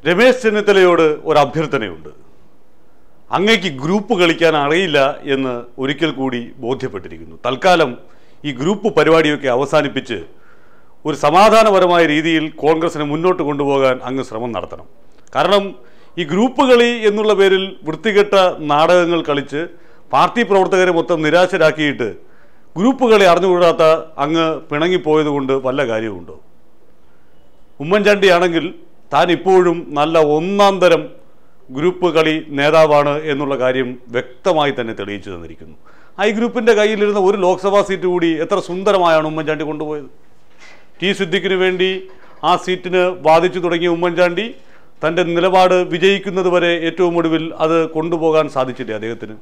രമേശ് ചെന്നിത്തലയോട് ഒരു അഭ്യർത്ഥനയുണ്ട് അങ്ങേക്ക് ഗ്രൂപ്പ് കളിക്കാൻ അറിയില്ല എന്ന് ഒരിക്കൽ കൂടി ബോധ്യപ്പെട്ടിരിക്കുന്നു തൽക്കാലം ഈ ഗ്രൂപ്പ് പരിപാടിയൊക്കെ അവസാനിപ്പിച്ച് ഒരു സമാധാനപരമായ രീതിയിൽ കോൺഗ്രസിനെ മുന്നോട്ട് കൊണ്ടുപോകാൻ അങ്ങ് ശ്രമം നടത്തണം കാരണം ഈ ഗ്രൂപ്പ് കളി എന്നുള്ള പേരിൽ വൃത്തികെട്ട നാടകങ്ങൾ കളിച്ച് പാർട്ടി പ്രവർത്തകരെ മൊത്തം നിരാശരാക്കിയിട്ട് ഗ്രൂപ്പ് കളി അറിഞ്ഞുകൂടാത്ത അങ്ങ് പിണങ്ങിപ്പോയത് കൊണ്ട് വല്ല കാര്യവുമുണ്ടോ ഉമ്മൻചാണ്ടി ആണെങ്കിൽ താൻ ഇപ്പോഴും നല്ല ഒന്നാം തരം ഗ്രൂപ്പ് കളി നേതാവാണ് എന്നുള്ള കാര്യം വ്യക്തമായി തന്നെ തെളിയിച്ചു തന്നിരിക്കുന്നു ഐ ഗ്രൂപ്പിന്റെ കയ്യിലിരുന്ന ഒരു ലോക്സഭാ സീറ്റ് കൂടി എത്ര സുന്ദരമായാണ് ഉമ്മൻചാണ്ടി കൊണ്ടുപോയത് ടി സിദ്ദിഖിന് വേണ്ടി ആ സീറ്റിന് വാദിച്ചു തുടങ്ങിയ ഉമ്മൻചാണ്ടി തൻ്റെ നിലപാട് വിജയിക്കുന്നത് വരെ ഏറ്റവും ഒടുവിൽ അത് കൊണ്ടുപോകാൻ സാധിച്ചില്ലേ അദ്ദേഹത്തിന്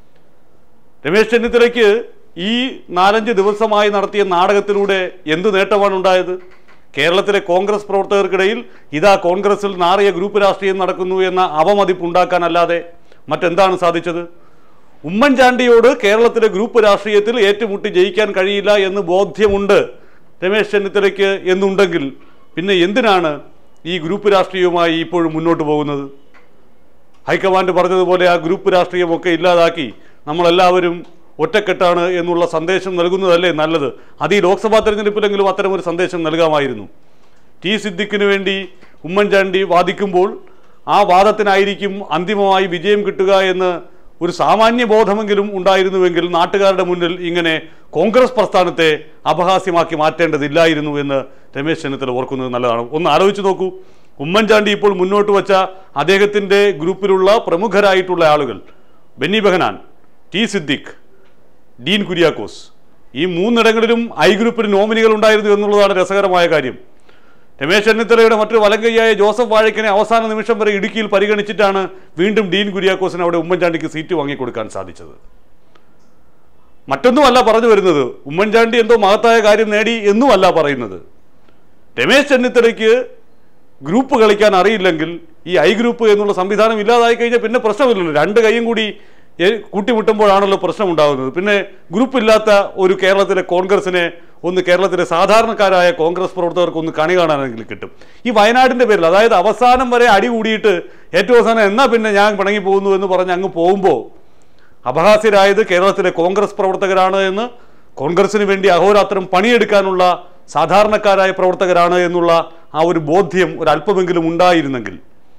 രമേശ് ചെന്നിത്തലയ്ക്ക് ഈ നാലഞ്ച് ദിവസമായി നടത്തിയ നാടകത്തിലൂടെ എന്ത് നേട്ടമാണ് ഉണ്ടായത് കേരളത്തിലെ കോൺഗ്രസ് പ്രവർത്തകർക്കിടയിൽ ഇതാ കോൺഗ്രസിൽ നാറിയ ഗ്രൂപ്പ് രാഷ്ട്രീയം നടക്കുന്നു എന്ന അവമതിപ്പ് ഉണ്ടാക്കാനല്ലാതെ മറ്റെന്താണ് സാധിച്ചത് ഉമ്മൻചാണ്ടിയോട് കേരളത്തിലെ ഗ്രൂപ്പ് രാഷ്ട്രീയത്തിൽ ഏറ്റുമുട്ടി ജയിക്കാൻ കഴിയില്ല എന്ന് ബോധ്യമുണ്ട് രമേശ് ചെന്നിത്തലയ്ക്ക് എന്നുണ്ടെങ്കിൽ പിന്നെ എന്തിനാണ് ഈ ഗ്രൂപ്പ് രാഷ്ട്രീയവുമായി ഇപ്പോഴും മുന്നോട്ട് പോകുന്നത് ഹൈക്കമാൻഡ് പറഞ്ഞതുപോലെ ആ ഗ്രൂപ്പ് രാഷ്ട്രീയമൊക്കെ ഇല്ലാതാക്കി നമ്മളെല്ലാവരും ഒറ്റക്കെട്ടാണ് എന്നുള്ള സന്ദേശം നൽകുന്നതല്ലേ നല്ലത് അത് ഈ ലോക്സഭാ തെരഞ്ഞെടുപ്പിലെങ്കിലും അത്തരം ഒരു സന്ദേശം നൽകാമായിരുന്നു ടി സിദ്ദിഖിന് വേണ്ടി ഉമ്മൻചാണ്ടി വാദിക്കുമ്പോൾ ആ വാദത്തിനായിരിക്കും അന്തിമമായി വിജയം കിട്ടുക എന്ന് ഒരു സാമാന്യ ബോധമെങ്കിലും ഉണ്ടായിരുന്നുവെങ്കിൽ നാട്ടുകാരുടെ മുന്നിൽ ഇങ്ങനെ കോൺഗ്രസ് പ്രസ്ഥാനത്തെ അപഹാസ്യമാക്കി മാറ്റേണ്ടതില്ലായിരുന്നു എന്ന് രമേശ് ചെന്നിത്തല ഓർക്കുന്നത് നല്ലതാണ് ഒന്ന് ആലോചിച്ച് നോക്കൂ ഉമ്മൻചാണ്ടി ഇപ്പോൾ മുന്നോട്ട് വച്ച അദ്ദേഹത്തിൻ്റെ ഗ്രൂപ്പിലുള്ള പ്രമുഖരായിട്ടുള്ള ആളുകൾ ബെന്നി ബെഹനാൻ ടി സിദ്ദിഖ് ഡീൻ കുര്യാക്കോസ് ഈ മൂന്നിടങ്ങളിലും ഐ ഗ്രൂപ്പിന് നോമിനികൾ ഉണ്ടായിരുന്നു എന്നുള്ളതാണ് രസകരമായ കാര്യം രമേശ് ചെന്നിത്തലയുടെ മറ്റൊരു വലങ്കയ്യായ ജോസഫ് വാഴക്കിനെ അവസാന നിമിഷം വരെ ഇടുക്കിയിൽ പരിഗണിച്ചിട്ടാണ് വീണ്ടും ഡീൻ കുര്യാക്കോസിന് അവിടെ ഉമ്മൻചാണ്ടിക്ക് സീറ്റ് വാങ്ങിക്കൊടുക്കാൻ സാധിച്ചത് മറ്റൊന്നുമല്ല പറഞ്ഞു വരുന്നത് ഉമ്മൻചാണ്ടി എന്തോ മഹത്തായ കാര്യം നേടി എന്നുമല്ല പറയുന്നത് രമേശ് ചെന്നിത്തലയ്ക്ക് ഗ്രൂപ്പ് കളിക്കാൻ അറിയില്ലെങ്കിൽ ഈ ഐ ഗ്രൂപ്പ് എന്നുള്ള സംവിധാനം ഇല്ലാതായി കഴിഞ്ഞാൽ പിന്നെ പ്രശ്നമില്ലല്ലോ രണ്ട് കൈയും കൂടി എ- കൂട്ടിമുട്ടുമ്പോഴാണല്ലോ പ്രശ്നം ഉണ്ടാകുന്നത് പിന്നെ ഗ്രൂപ്പ് ഇല്ലാത്ത ഒരു കേരളത്തിലെ കോൺഗ്രസിനെ ഒന്ന് കേരളത്തിലെ സാധാരണക്കാരായ കോൺഗ്രസ് പ്രവർത്തകർക്ക് ഒന്ന് കണി കാണാനെങ്കിലും കിട്ടും ഈ വയനാടിന്റെ പേരിൽ അതായത് അവസാനം വരെ അടി കൂടിയിട്ട് ഏറ്റവും അവസാനം എന്നാ പിന്നെ ഞാൻ പിണങ്ങി പോകുന്നു എന്ന് പറഞ്ഞ് അങ്ങ് പോകുമ്പോൾ അപഹാസ്യരായത് കേരളത്തിലെ കോൺഗ്രസ് പ്രവർത്തകരാണ് എന്ന് കോൺഗ്രസിന് വേണ്ടി അഹോരാത്രം പണിയെടുക്കാനുള്ള സാധാരണക്കാരായ പ്രവർത്തകരാണ് എന്നുള്ള ആ ഒരു ബോധ്യം ഒരല്പമെങ്കിലും ഉണ്ടായിരുന്നെങ്കിൽ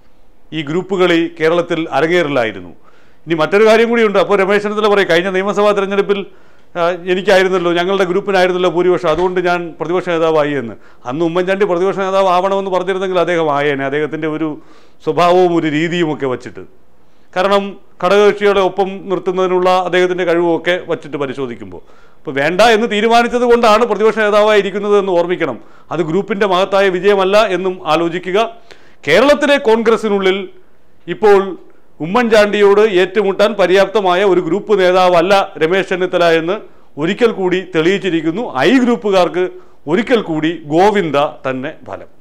ഈ ഗ്രൂപ്പ് കളി കേരളത്തിൽ അരങ്ങേറില്ലായിരുന്നു ഇനി മറ്റൊരു കാര്യം കൂടിയുണ്ട് അപ്പോൾ രമേശ് ചെന്നിത്തല പറയും കഴിഞ്ഞ നിയമസഭാ തെരഞ്ഞെടുപ്പിൽ ആ, എനിക്കായിരുന്നല്ലോ ഞങ്ങളുടെ ഗ്രൂപ്പിനായിരുന്നല്ലോ ഭൂരിപക്ഷം അതുകൊണ്ട് ഞാൻ പ്രതിപക്ഷ നേതാവായി എന്ന് അന്ന് ഉമ്മൻചാണ്ടി പ്രതിപക്ഷ നേതാവ് ആവണമെന്ന് പറഞ്ഞിരുന്നെങ്കിൽ അദ്ദേഹം ആയേനെ അദ്ദേഹത്തിൻ്റെ ഒരു സ്വഭാവവും ഒരു രീതിയും ഒക്കെ വച്ചിട്ട് കാരണം ഘടകകക്ഷികളെ ഒപ്പം നിർത്തുന്നതിനുള്ള അദ്ദേഹത്തിൻ്റെ കഴിവുമൊക്കെ വച്ചിട്ട് പരിശോധിക്കുമ്പോൾ അപ്പോൾ വേണ്ട എന്ന് തീരുമാനിച്ചത് കൊണ്ടാണ് പ്രതിപക്ഷ നേതാവായി ഇരിക്കുന്നത് എന്ന് ഓർമ്മിക്കണം അത് ഗ്രൂപ്പിൻ്റെ മഹത്തായ വിജയമല്ല എന്നും ആലോചിക്കുക കേരളത്തിലെ കോൺഗ്രസിനുള്ളിൽ ഇപ്പോൾ ഉമ്മൻചാണ്ടിയോട് ഏറ്റുമുട്ടാൻ പര്യാപ്തമായ ഒരു ഗ്രൂപ്പ് നേതാവല്ല രമേശ് ചെന്നിത്തല എന്ന് ഒരിക്കൽ കൂടി തെളിയിച്ചിരിക്കുന്നു ഐ ഗ്രൂപ്പുകാർക്ക് ഒരിക്കൽ കൂടി ഗോവിന്ദ തന്നെ ഫലം